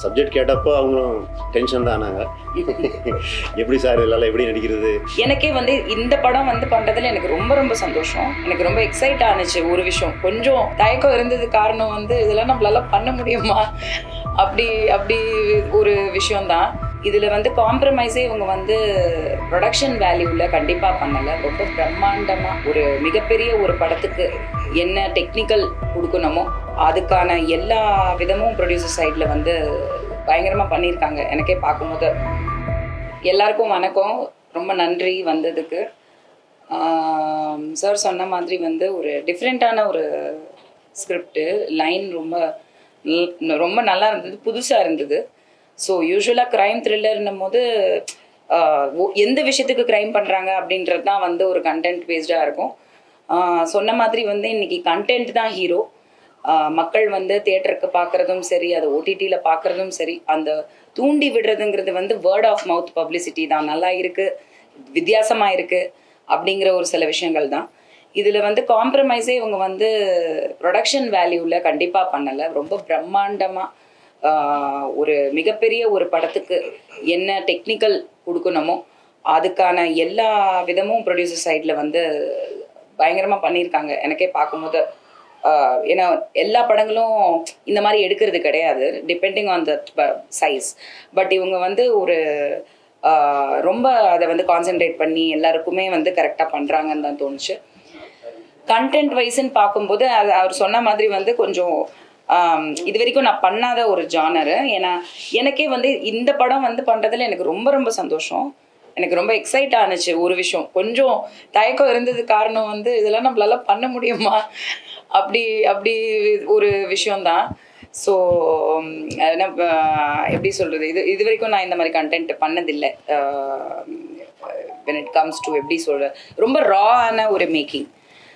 subject கேட்டப்போ அவங்களும் tension தான் ஆனாங்க எப்படி சார் இதெல்லாம் எப்படி நடிக்கிறது எனக்கே வந்து இந்த படம் வந்து பண்றதுல எனக்கு ரொம்ப ரொம்ப சந்தோஷம் எனக்கு ரொம்ப எக்ஸைட் ஆனுச்சு ஒரு விஷயம் கொஞ்சம் தயக்கம் இருந்தது காரணம் வந்து இதெல்லாம் நம்மளால பண்ண முடியுமா அப்படி அப்படி ஒரு விஷயம்தான் இதுல வந்து காம்ப்ரமைஸே இவங்க வந்து ப்ரொடக்ஷன் வேல்யூல கண்டிப்பா பண்ணல ரொம்ப பிரம்மாண்டமா ஒரு மிகப்பெரிய ஒரு படத்துக்கு என்ன டெக்னிக்கல் கொடுக்கணுமோ அதுக்கான எல்லா விதமும் ப்ரொடியூசர் சைடில் வந்து பயங்கரமாக பண்ணியிருக்காங்க எனக்கே பார்க்கும்போது எல்லாருக்கும் வணக்கம் ரொம்ப நன்றி வந்ததுக்கு சார் சொன்ன மாதிரி வந்து ஒரு டிஃப்ரெண்ட்டான ஒரு ஸ்கிரிப்டு லைன் ரொம்ப நல்- ரொம்ப நல்லா இருந்தது புதுசாக இருந்தது ஸோ யூஸ்வலாக க்ரைம் த்ரில்லர்னும் போது ஆஹ், ஒ- எந்த விஷயத்துக்கு க்ரைம் பண்ணுறாங்க அப்படின்றது தான் வந்து ஒரு கண்டென்ட் பேஸ்டாக இருக்கும் ஆஹ், சொன்ன மாதிரி வந்து இன்னைக்கு கண்டென்ட் தான் ஹீரோ மக்கள் வந்து தேட்டருக்கு பார்க்குறதும் சரி அதை ஓடிடியில் பார்க்குறதும் சரி அந்த தூண்டி விடுறதுங்கிறது வந்து வேர்ட் ஆஃப் மவுத் பப்ளிசிட்டி தான் நல்லா இருக்கு வித்தியாசமாக இருக்கு அப்படிங்கிற ஒரு சில விஷயங்கள் தான் இதில் வந்து காம்ப்ரமைஸே இவங்க வந்து ப்ரொடக்ஷன் வேல்யூவில் கண்டிப்பாக பண்ணலை ரொம்ப பிரம்மாண்டமாக ஆஹ் ஒரு மிகப்பெரிய ஒரு படத்துக்கு என்ன டெக்னிக்கல் கொடுக்கணுமோ அதுக்கான எல்லா விதமும் ப்ரொடியூசர் சைடில் வந்து பயங்கரமாக பண்ணியிருக்காங்க எனக்கே பார்க்கும்போது ஆஹ் ஏன்னா எல்லா படங்களும் இந்த மாதிரி எடுக்கிறது கிடையாது depending on the size but இவங்க வந்து ஒரு ஆஹ் ரொம்ப அதை வந்து கான்சென்ட்ரேட் பண்ணி எல்லாருக்குமே வந்து கரெக்டாக பண்ணுறாங்கன்னு தான் தோணுச்சு கண்டென்ட் வைஸ்ன்னு பார்க்கும்போது அது அவர் சொன்ன மாதிரி வந்து கொஞ்சம் ஆம், இது வரைக்கும் நான் பண்ணாத ஒரு ஜானரு ஏன்னா எனக்கே வந்து இந்த படம் வந்து பண்ணுறதுல எனக்கு ரொம்ப ரொம்ப சந்தோஷம் எனக்கு ரொம்ப எக்ஸைட் ஆனுச்சு ஒரு விஷயம் கொஞ்சம் தயக்கம் இருந்தது காரணம் வந்து இதெல்லாம் நம்மளால பண்ண முடியுமா அப்படி அப்படி ஒரு விஷயம்தான் ஸோ எப்படி சொல்கிறது இது இது வரைக்கும் நான் இந்த மாதிரி கண்டென்ட் பண்ணதில்லை when it comes to எப்படி சொல்ற ரொம்ப ராவான ஒரு மேக்கிங்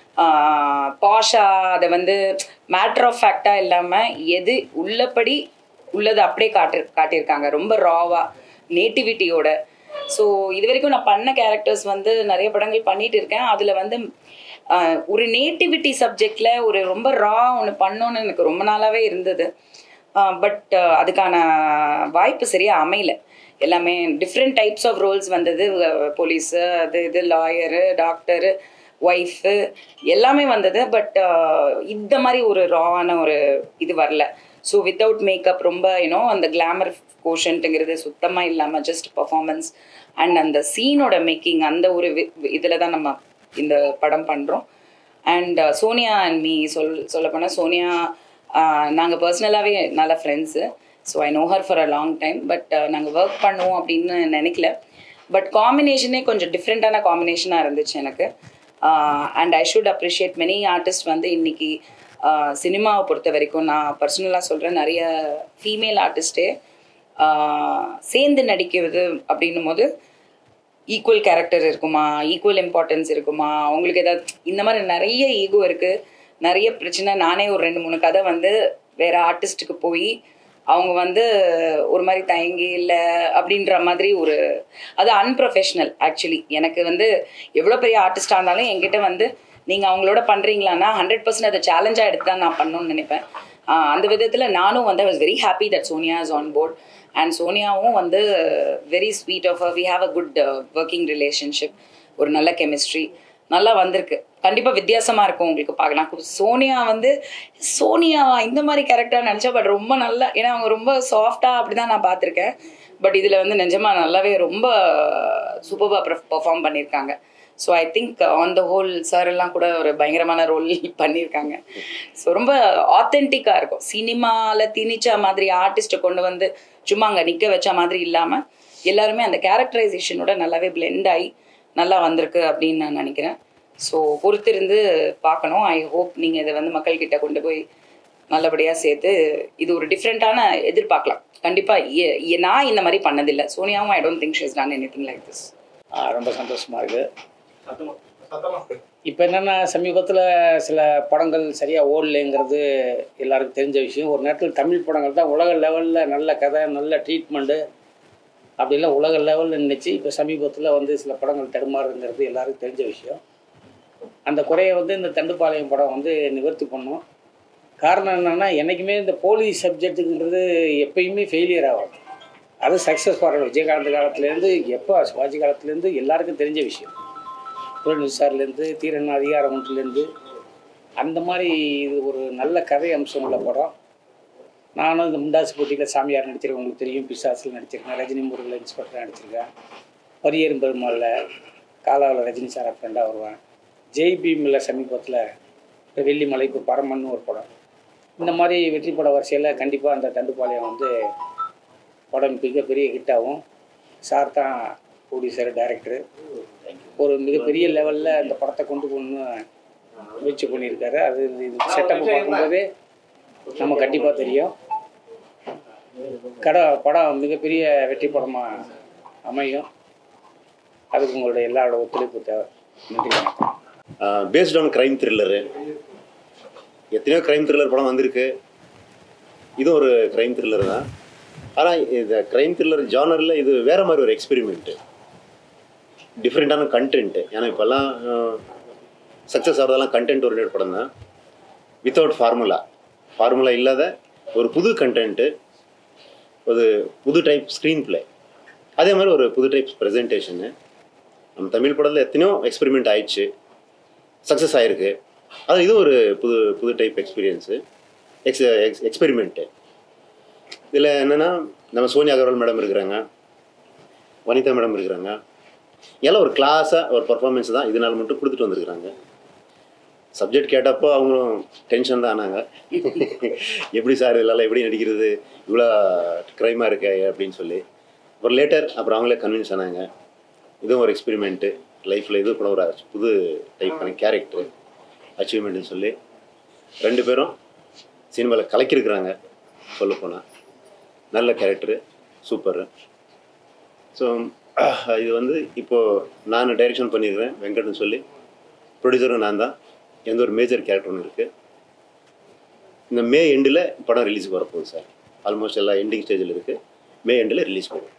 பாஷா அதை வந்து மேட்ரு ஆஃப் ஃபேக்டாக இல்லாமல் எது உள்ளபடி உள்ளதை அப்படியே காட்டு காட்டியிருக்காங்க ரொம்ப ராவா நேட்டிவிட்டியோட ஸோ இது வரைக்கும் நான் பண்ண கேரக்டர்ஸ் வந்து நிறைய படங்கள் பண்ணிட்டு இருக்கேன் அதில் வந்து ஆஹ், ஒரு நேட்டிவிட்டி சப்ஜெக்டில் ஒரு ரொம்ப ரா ஒன்று பண்ணோன்னு எனக்கு ரொம்ப நாளாகவே இருந்தது பட் அதுக்கான வாய்ப்பு சரியாக அமையல எல்லாமே டிஃப்ரெண்ட் டைப்ஸ் ஆஃப் ரோல்ஸ் வந்தது போலீஸு அது இது லாயரு டாக்டரு ஒய்ஃபு எல்லாமே வந்தது பட் இந்த மாதிரி ஒரு ராவான ஒரு இது வரல ஸோ வித்தவுட் மேக்கப் ரொம்ப யூனோ அந்த கிளாமர் கோஷன்ட்டுங்கிறது சுத்தமாக இல்லாமல் ஜஸ்ட் பர்ஃபார்மன்ஸ் அண்ட் அந்த சீனோட மேக்கிங் அந்த ஒரு இதில் தான் நம்ம இந்த படம் பண்ணுறோம் அண்ட் சோனியா அண்ட் மீ சொல் சொல்லப்போனால் சோனியா நாங்கள் பர்சனலாகவே நல்ல friends so I know her for a long time but நாங்கள் ஒர்க் பண்ணுவோம் அப்படின்னு நினைக்கல பட் காம்பினேஷனே கொஞ்சம் டிஃப்ரெண்ட்டான காம்பினேஷனாக இருந்துச்சு எனக்கு and I should appreciate many artist வந்து இன்னைக்கு சினிமாவை பொறுத்த வரைக்கும் நான் பர்சனலாக சொல்கிறேன் நிறைய ஃபீமேல் ஆர்டிஸ்டே சேர்ந்து நடிக்கிறது அப்படின்னும் போது ஈக்குவல் கேரக்டர் இருக்குமா ஈக்குவல் இம்பார்ட்டன்ஸ் இருக்குமா அவங்களுக்கு ஏதாவது இந்த மாதிரி நிறைய ஈகோ இருக்குது நிறைய பிரச்சனை நானே ஒரு ரெண்டு மூணு கதை வந்து வேற ஆர்டிஸ்ட்டுக்கு போய் அவங்க வந்து ஒரு மாதிரி தயங்கி இல்லை அப்படின்ற மாதிரி ஒரு அது அன்ப்ரொஃபஷனல் ஆக்சுவலி எனக்கு வந்து எவ்வளோ பெரிய ஆர்டிஸ்டாக இருந்தாலும் என்கிட்ட வந்து நீங்கள் அவங்களோட பண்ணுறீங்களான்னா ஹண்ட்ரட் பர்சன்ட் அதை சேலஞ்சாக எடுத்து தான் நான் பண்ணணும்னு நினைப்பேன் ஆஹ் அந்த விதத்தில் நானும் வந்து I was very happy that Sonia is on board and சோனியாவும் வந்து very sweet of we have a good working relationship ஒரு நல்ல கெமிஸ்ட்ரி நல்லா வந்திருக்கு கண்டிப்பாக வித்தியாசமாக இருக்கும் உங்களுக்கு பார்க்கலாம் சோனியா வந்து சோனியாவா இந்த மாதிரி கேரக்டர் நினச்சா பட் ரொம்ப நல்லா ஏன்னா அவங்க ரொம்ப சாஃப்டாக அப்படி தான் நான் பார்த்துருக்கேன் பட் இதில் வந்து நிஜமாக நல்லாவே ரொம்ப சூப்பராக பெர்ஃபார்ம் பண்ணியிருக்காங்க so I think on the whole sir எல்லாம் கூட ஒரு பயங்கரமான ரோல் பண்ணியிருக்காங்க ஸோ ரொம்ப ஆத்தென்டிக்காக இருக்கும் சினிமாவில் திணிச்ச மாதிரி ஆர்டிஸ்ட்டை கொண்டு வந்து சும்மா அங்கே நிற்க வச்ச மாதிரி இல்லாமல் எல்லாருமே அந்த கேரக்டரைசேஷனோட நல்லாவே பிளெண்ட் ஆகி நல்லா வந்திருக்கு அப்படின்னு நான் நினைக்கிறேன் ஸோ பொறுத்திருந்து பார்க்கணும் ஐ ஹோப் நீங்கள் இதை வந்து மக்கள்கிட்ட கொண்டு போய் நல்லபடியாக சேர்த்து இது ஒரு டிஃப்ரெண்ட்டான எதிர்பார்க்கலாம் கண்டிப்பாக நான் இந்த மாதிரி பண்ணதில்லை சோனியாவும் I don't think she's done anything like this ah, ரொம்ப சந்தோஷமாக இருக்குது இப்போ என்னென்னா சமீபத்தில் சில படங்கள் சரியாக ஓடலைங்கிறது எல்லாருக்கும் தெரிஞ்ச விஷயம் ஒரு நேரத்தில் தமிழ் படங்கள் தான் உலக லெவலில் நல்ல கதை நல்ல ட்ரீட்மெண்ட்டு அப்படிலாம் உலக லெவலில் நினச்சி இப்போ சமீபத்தில் வந்து சில படங்கள் தடுமாறுங்கிறது எல்லாருக்கும் தெரிஞ்ச விஷயம் அந்த குறையை வந்து இந்த தண்டுப்பாளையம் படம் வந்து நிவர்த்தி பண்ணோம் காரணம் என்னென்னா என்றைக்குமே இந்த போலீஸ் சப்ஜெக்ட்டுங்கிறது எப்பயுமே ஃபெயிலியர் ஆகாது அது சக்ஸஸ் வர விஜயகாந்த் காலத்துலேருந்து எப்போ சிவாஜி காலத்துலேருந்து எல்லாருக்கும் தெரிஞ்ச விஷயம் புலன் விசாரிலேருந்து தீரன் அதிகாரம் ஒன்றுலேருந்து அந்த மாதிரி இது ஒரு நல்ல கதை அம்சம் உள்ள படம் நானும் இந்த முண்டாசு போட்டியில் சாமியார் நடிச்சிருக்கேன் உங்களுக்கு தெரியும் பிசாசில் நடிச்சிருக்கேன் ரஜினி முருகில் இன்ஸ்பெக்டர் நடிச்சிருக்கேன் பரியரும் பெருமாளில் காலாவில் ரஜினி சார் ஃப்ரெண்டாக வருவேன் ஜெய் பீமில் சமீபத்தில் வெள்ளிமலை இப்போ பரமன்னு ஒரு படம் இந்த மாதிரி வெற்றி பட வரிசையில் கண்டிப்பாக அந்த தண்டுப்பாளையம் வந்து படம் மிகப்பெரிய ஹிட் ஆகும் சார் தான் ப்ரொடியூசர் டைரக்டரு ஒரு மிகப்பெரிய லெவலில் அந்த படத்தை கொண்டு போகணும்னு முயற்சி பண்ணியிருக்காரு அது இது செட்டப் பார்க்கும்போதே நம்ம கண்டிப்பாக தெரியும் கடை படம் மிகப்பெரிய வெற்றி படமாக அமையும் அதுக்கு உங்களுடைய எல்லாரோட ஒத்துழைப்பு தேவை நன்றி வணக்கம் பேஸ்ட் ஆன் க்ரைம் த்ரில்லரு எத்தனையோ க்ரைம் த்ரில்லர் படம் வந்திருக்கு இதுவும் ஒரு க்ரைம் த்ரில்லர் தான் ஆனால் இந்த க்ரைம் த்ரில்லர் ஜானரில் இது வேற மாதிரி ஒரு எக்ஸ்பெரிமெண்ட்டு டிஃப்ரெண்ட்டான கண்டென்ட்டு ஏன்னா இப்போல்லாம் சக்ஸஸ் ஆகிறதெல்லாம் கண்டென்ட் ஓரியன்ட் படம் தான் வித்தவுட் ஃபார்முலா ஃபார்முலா இல்லாத ஒரு புது கண்டென்ட்டு ஒரு புது டைப் ஸ்க்ரீன் ப்ளே அதே மாதிரி ஒரு புது டைப் ப்ரெசன்டேஷனு நம்ம தமிழ் படத்தில் எத்தனையோ எக்ஸ்பெரிமெண்ட் ஆயிடுச்சு சக்ஸஸ் ஆயிருக்கு அது இது ஒரு புது புது type experience ex ex experiment இதில் என்னென்னா நம்ம சோனியா அகர்வால் மேடம் இருக்கிறாங்க வனிதா மேடம் இருக்கிறாங்க எல்லாம் ஒரு கிளாஸாக ஒரு பர்ஃபார்மன்ஸ் தான் இதனால் மட்டும் கொடுத்துட்டு வந்திருக்கிறாங்க சப்ஜெக்ட் கேட்டப்போ அவங்களும் டென்ஷன் தான் ஆனாங்க எப்படி சார் இதெல்லாம் எப்படி நடிக்கிறது இவ்வளோ க்ரைமாக இருக்கே அப்படின்னு சொல்லி அப்புறம் லேட்டர் அப்புறம் அவங்களே கன்வின்ஸ் ஆனாங்க இதுவும் ஒரு எக்ஸ்பெரிமெண்ட்டு லைஃப்பில் இது கூட ஒரு புது டைப்பான கேரக்டர் அச்சீவ்மெண்ட்னு சொல்லி ரெண்டு பேரும் சினிமாவில் கலக்கியிருக்கிறாங்க சொல்லப்போனால் நல்ல கேரக்டரு சூப்பரு ஸோ இது வந்து இப்போது நான் டைரெக்ஷன் பண்ணியிருக்கிறேன் வெங்கட்னு சொல்லி ப்ரொடியூசரும் நான் தான் எந்த ஒரு மேஜர் கேரக்டர் ஒன்று இருக்குது இந்த மே எண்டில் படம் ரிலீஸுக்கு வரப்போகுது சார் ஆல்மோஸ்ட் எல்லாம் எண்டிங் ஸ்டேஜில் இருக்குது மே எண்டில் ரிலீஸ் பண்ணுவோம்